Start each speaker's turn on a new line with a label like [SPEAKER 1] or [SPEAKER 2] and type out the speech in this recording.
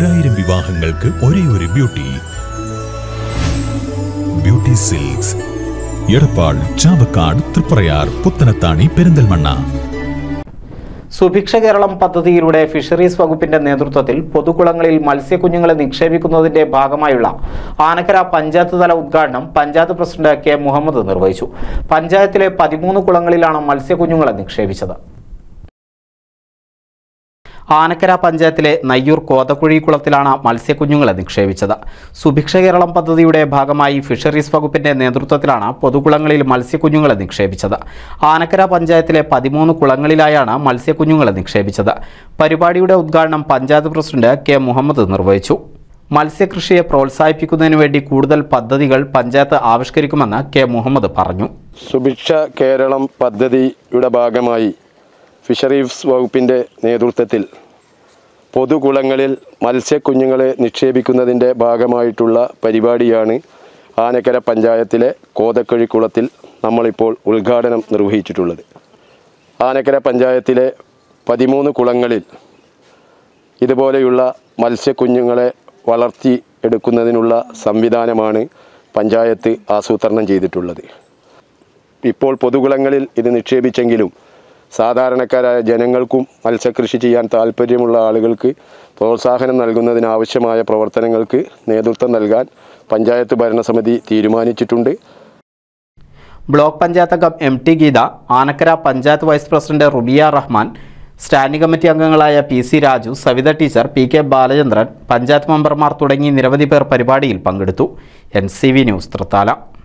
[SPEAKER 1] ഒരായിരം വിവാഹങ്ങൾക്ക് ഒരേ ഒരു beauty Beauty Silks Edappal Chavakkad Triprayar Puthanathani Perinthalmanna
[SPEAKER 2] Subhiksha Keralam പദ്ധതിയിലൂടെ ഫിഷറീസ് വകുപ്പിന്റെ നേതൃത്വത്തിൽ പൊതുകുളങ്ങളിൽ മത്സ്യക്കുഞ്ഞുങ്ങളെ നിക്ഷേപിക്കുന്നതിന്റെ ഭാഗമായുള്ള ആനക്കര പഞ്ചായത്ത് തല ഉദ്ഘാടനം പഞ്ചായത്ത് പ്രസിഡന്റ് കെ മുഹമ്മദ് നിർവഹിച്ചു പഞ്ചായത്തിലെ പതിമൂന്ന് കുളങ്ങളിലാണ് മത്സ്യക്കുഞ്ഞുങ്ങളെ നിക്ഷേപിച്ചത് ആനക്കര പഞ്ചായത്തിലെ നയ്യൂർ കോതക്കുഴി കുളത്തിലാണ് മത്സ്യക്കുഞ്ഞുങ്ങളെ നിക്ഷേപിച്ചത് സുഭിക്ഷ കേരളം പദ്ധതിയുടെ ഭാഗമായി ഫിഷറീസ് വകുപ്പിന്റെ നേതൃത്വത്തിലാണ് പൊതുകുളങ്ങളിൽ മത്സ്യക്കുഞ്ഞുങ്ങളെ നിക്ഷേപിച്ചത് ആനക്കര പഞ്ചായത്തിലെ പതിമൂന്ന് കുളങ്ങളിലായാണ് മത്സ്യക്കുഞ്ഞുങ്ങളെ നിക്ഷേപിച്ചത് പരിപാടിയുടെ ഉദ്ഘാടനം പഞ്ചായത്ത് പ്രസിഡന്റ് കെ മുഹമ്മദ് നിർവഹിച്ചു മത്സ്യകൃഷിയെ പ്രോത്സാഹിപ്പിക്കുന്നതിന് വേണ്ടി കൂടുതൽ പദ്ധതികൾ പഞ്ചായത്ത് ആവിഷ്കരിക്കുമെന്ന് കെ മുഹമ്മദ് പറഞ്ഞു
[SPEAKER 3] സുഭിക്ഷ കേരളം പദ്ധതിയുടെ ഭാഗമായി ഫിഷറീസ് വകുപ്പിൻ്റെ നേതൃത്വത്തിൽ പൊതുകുളങ്ങളിൽ മത്സ്യക്കുഞ്ഞുങ്ങളെ നിക്ഷേപിക്കുന്നതിൻ്റെ ഭാഗമായിട്ടുള്ള പരിപാടിയാണ് ആനക്കര പഞ്ചായത്തിലെ കോതക്കഴി കുളത്തിൽ നമ്മളിപ്പോൾ ഉദ്ഘാടനം നിർവഹിച്ചിട്ടുള്ളത് ആനക്കര പഞ്ചായത്തിലെ പതിമൂന്ന് കുളങ്ങളിൽ ഇതുപോലെയുള്ള മത്സ്യക്കുഞ്ഞുങ്ങളെ വളർത്തി എടുക്കുന്നതിനുള്ള സംവിധാനമാണ് പഞ്ചായത്ത് ആസൂത്രണം ചെയ്തിട്ടുള്ളത് ഇപ്പോൾ പൊതുകുളങ്ങളിൽ ഇത് നിക്ഷേപിച്ചെങ്കിലും സാധാരണക്കാരായ ജനങ്ങൾക്കും മത്സ്യകൃഷി ചെയ്യാൻ താല്പര്യമുള്ള ആളുകൾക്ക് പ്രോത്സാഹനം നൽകുന്നതിനാവശ്യമായ പ്രവർത്തനങ്ങൾക്ക് നേതൃത്വം നൽകാൻ പഞ്ചായത്ത് ഭരണസമിതി തീരുമാനിച്ചിട്ടുണ്ട്
[SPEAKER 2] ബ്ലോക്ക് പഞ്ചായത്ത് അംഗം M T Geetha Anakkara panchayat vice president Rubiya Rahman standing committee അംഗങ്ങളായ P C Raju Savitha teacher P K Balachandran panchayat മെമ്പർമാർ തുടങ്ങി നിരവധി പേർ പരിപാടിയിൽ പങ്കെടുത്തു N C V news Thrithala